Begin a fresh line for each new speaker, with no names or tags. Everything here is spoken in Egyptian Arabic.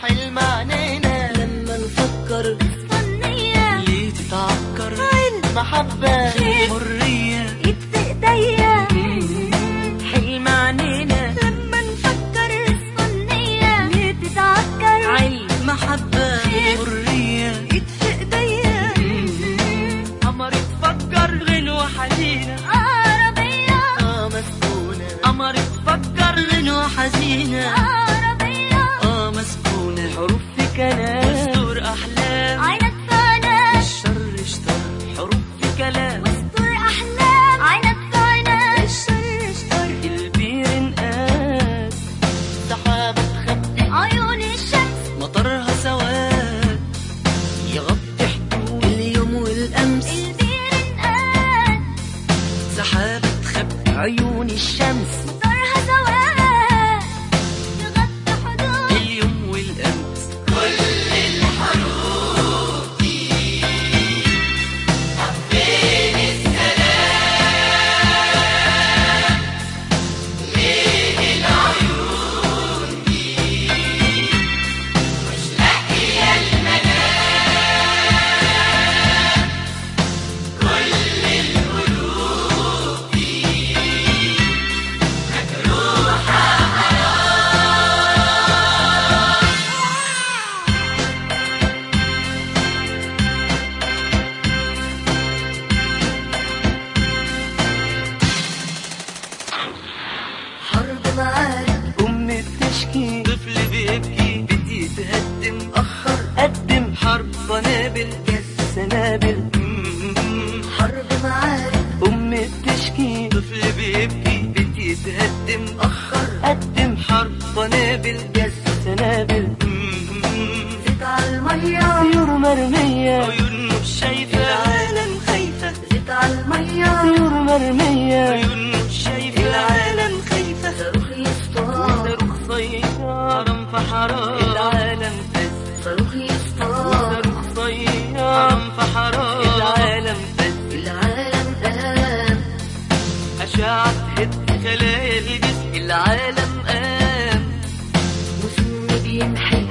حلم عنينا
لما نفكر
الصنية
ليه تتعكر
علم
محبة
خير.
حرية
ايد في ايديا
حلم عنينا
لما نفكر الصنية ليه تتعكر
علم محبة
حرية
ايد في ايديا
قمر تفكر غنوة حزينة
عربية
اه مسكونة
قمر تفكر غنوة حزينة
عربية
اه مسكونة حروف في كلام دستور أحلام
عينك فانا
الشر اشتر حروف في كلام
واستر احلام عينك فانا الشر اشتر
البير انقاد
سحابة تخبي
عيون الشمس
مطرها سواد يغطي حدود اليوم والأمس
البير انقاد
سحابة تخبي عيون الشمس
مطرها سواد تغطي حدود
اليوم والأمس
حرب معارك
أم بتشكي طفل بيبكي بدي يتهدم أخر قدم حرب قنابل جس سنابل
حرب معارك
أم بتشكي طفل بيبكي بدي يتهدم أخر قدم حرب قنابل جس سنابل
زيت على المية
طيور مرمية عيون مش شايفة العالم خايفة
زيت على المية
طيور مرمية عيون مش شايفة العالم خايفة
صاروخ يصطاد
صاروخ صياد في حرام العالم فز
صاروخ يصطاد
صاروخ صياد في حرام العالم فز
العالم قام
أشعة هد خلايا الجسم العالم قام
وسم بيمحي